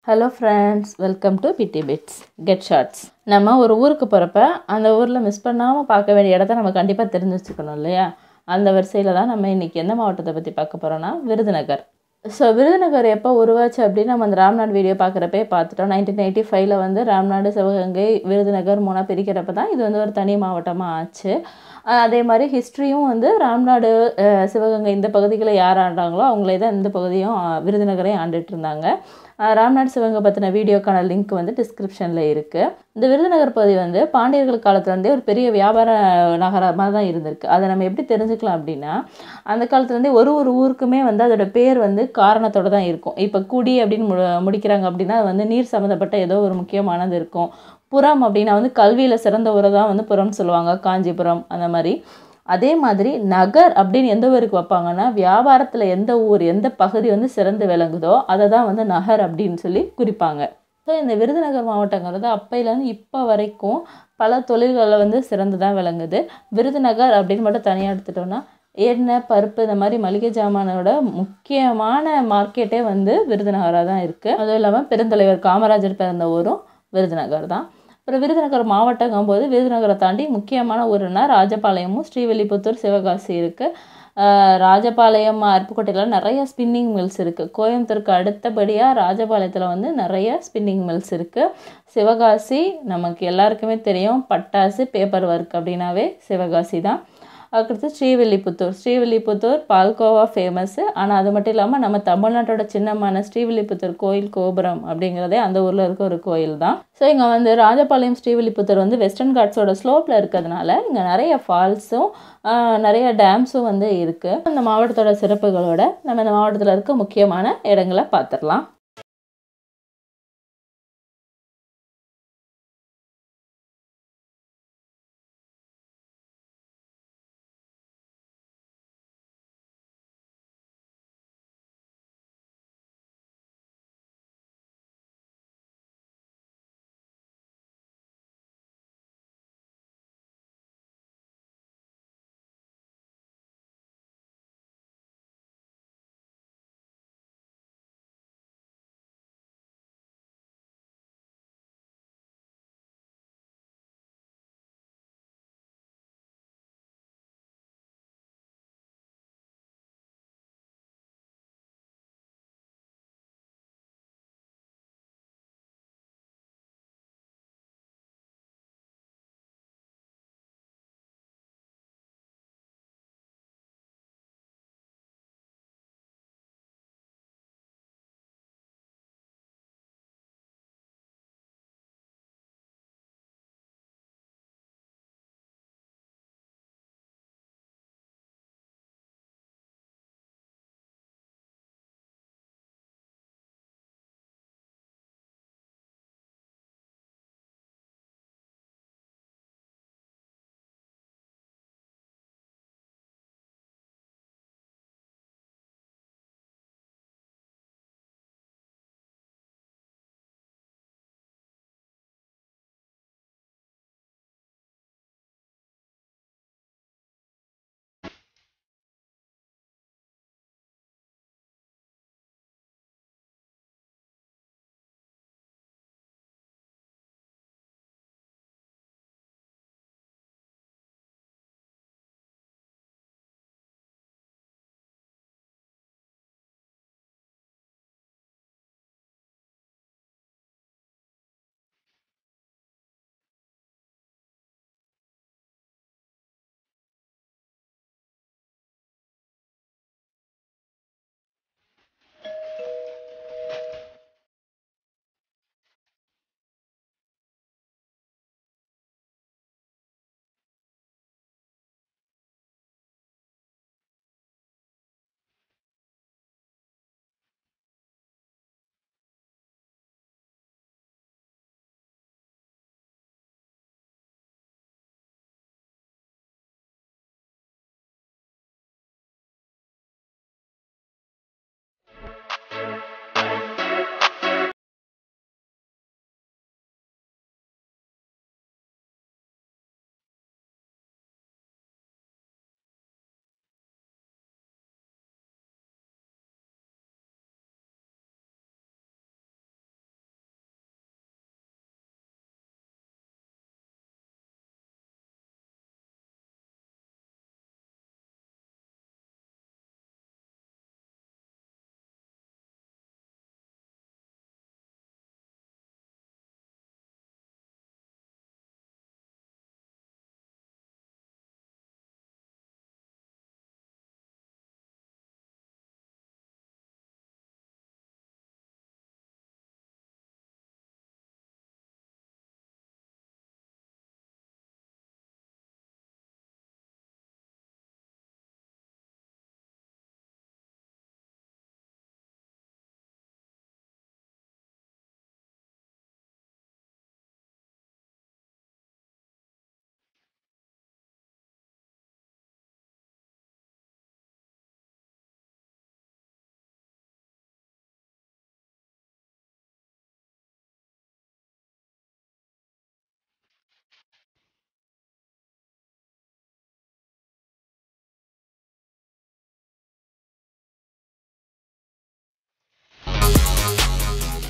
hello friends welcome to PD bits get shorts நம்ம ஒரு ஊருக்கு போகிறப்ப அந்த ஊரில் மிஸ் பண்ணாமல் பார்க்க வேண்டிய இடத்த நம்ம கண்டிப்பாக தெரிஞ்சு வச்சுக்கணும் இல்லையா அந்த வரிசையில் தான் நம்ம இன்றைக்கி எந்த மாவட்டத்தை பற்றி பார்க்க போகிறோன்னா விருதுநகர் ஸோ விருதுநகர் எப்போ உருவாச்சு அப்படின்னு நம்ம அந்த ராம்நாடு வீடியோ பார்க்குறப்பே பார்த்துட்டோம் நைன்டீன் எயிட்டி ஃபைவ்ல வந்து ராம்நாடு சிவகங்கை விருதுநகர் மூணாக பிரிக்கிறப்ப தான் இது வந்து ஒரு தனி மாவட்டமாக ஆச்சு அஹ் அதே மாதிரி ஹிஸ்ட்ரியும் வந்து ராம்நாடு அஹ் சிவகங்கை இந்த பகுதிகளை யார் ஆண்டாங்களோ அவங்களே தான் இந்த பகுதியும் அஹ் விருதுநகரையும் ஆண்டுட்டு இருந்தாங்க அஹ் ராம்நாடு சிவகங்கை பற்றின வீடியோக்கான லிங்க் வந்து டிஸ்கிரிப்ஷனில் இருக்குது இந்த விருதுநகர் பகுதி வந்து பாண்டியர்கள் காலத்துலேருந்தே ஒரு பெரிய வியாபார நகரமாக தான் இருந்திருக்கு அதை நம்ம எப்படி தெரிஞ்சுக்கலாம் அப்படின்னா அந்த காலத்துலேருந்தே ஒரு ஒரு ஊருக்குமே வந்து அதோட பேர் வந்து காரணத்தோட தான் இருக்கும் இப்போ குடி அப்படின்னு மு முடிக்கிறாங்க அப்படின்னா அது வந்து நீர் சம்மந்தப்பட்ட ஏதோ ஒரு முக்கியமானது இருக்கும் புறம் அப்படின்னா வந்து கல்வியில் சிறந்த ஊரை தான் வந்து புறம்னு சொல்லுவாங்க காஞ்சிபுரம் அந்த மாதிரி அதே மாதிரி நகர் அப்படின்னு எந்த ஊருக்கு வைப்பாங்கன்னா வியாபாரத்தில் எந்த ஊர் எந்த பகுதி வந்து சிறந்து விளங்குதோ அதை தான் வந்து நகர் அப்படின்னு சொல்லி குறிப்பாங்க ஸோ இந்த விருதுநகர் மாவட்டங்கிறது அப்பையிலேருந்து இப்போ வரைக்கும் பல தொழில்களில் வந்து சிறந்து தான் விளங்குது விருதுநகர் அப்படின்னு மட்டும் தனியாக எடுத்துட்டோம்னா எண்ணெய் பருப்பு இந்த மாதிரி மளிகை ஜாமானோட முக்கியமான மார்க்கெட்டே வந்து விருதுநகராக தான் இருக்குது அதுவும் இல்லாமல் பெருந்தலைவர் காமராஜர் பிறந்த ஊரும் விருதுநகர் தான் அப்புறம் விருதுநகர் மாவட்டங்கும் போது விருதுநகரை தாண்டி முக்கியமான ஊருன்னா ராஜபாளையமும் ஸ்ரீவில்லிபுத்தூர் சிவகாசி இருக்குது ராஜபாளையம் அருப்புக்கோட்டையில் நிறைய ஸ்பின்னிங் மில்ஸ் இருக்குது கோயம்புத்தூருக்கு அடுத்தபடியாக ராஜபாளையத்தில் வந்து நிறைய ஸ்பின்னிங் மில்ஸ் இருக்குது சிவகாசி நமக்கு எல்லாருக்குமே தெரியும் பட்டாசு பேப்பர் ஒர்க் அப்படின்னாவே சிவகாசி தான் அதுக்கடுத்து ஸ்ரீவில்லிபுத்தூர் ஸ்ரீவில்லிபுத்தூர் பால்கோவா ஃபேமஸ்ஸு ஆனால் அது மட்டும் இல்லாமல் நம்ம தமிழ்நாட்டோட சின்னமான ஸ்ரீவில்லிபுத்தூர் கோயில் கோபுரம் அப்படிங்கிறதே அந்த ஊரில் இருக்க ஒரு கோயில் தான் ஸோ இங்கே வந்து ராஜபாளையம் ஸ்ரீவில்லிபுத்தூர் வந்து வெஸ்டர்ன் காட்ஸோட ஸ்லோப்பில் இருக்கிறதுனால இங்கே நிறைய ஃபால்ஸும் நிறைய டேம்ஸும் வந்து இருக்குது அந்த மாவட்டத்தோட சிறப்புகளோட நம்ம இந்த மாவட்டத்தில் இருக்க முக்கியமான இடங்களை பார்த்துடலாம்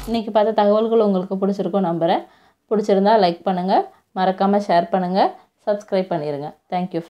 இன்றைக்கி பார்த்த தகவல்கள் உங்களுக்கு பிடிச்சிருக்கும் நம்புகிறேன் பிடிச்சிருந்தா லைக் பண்ணுங்கள் மறக்காமல் ஷேர் பண்ணுங்கள் சப்ஸ்கிரைப் பண்ணிடுங்க தேங்க்யூ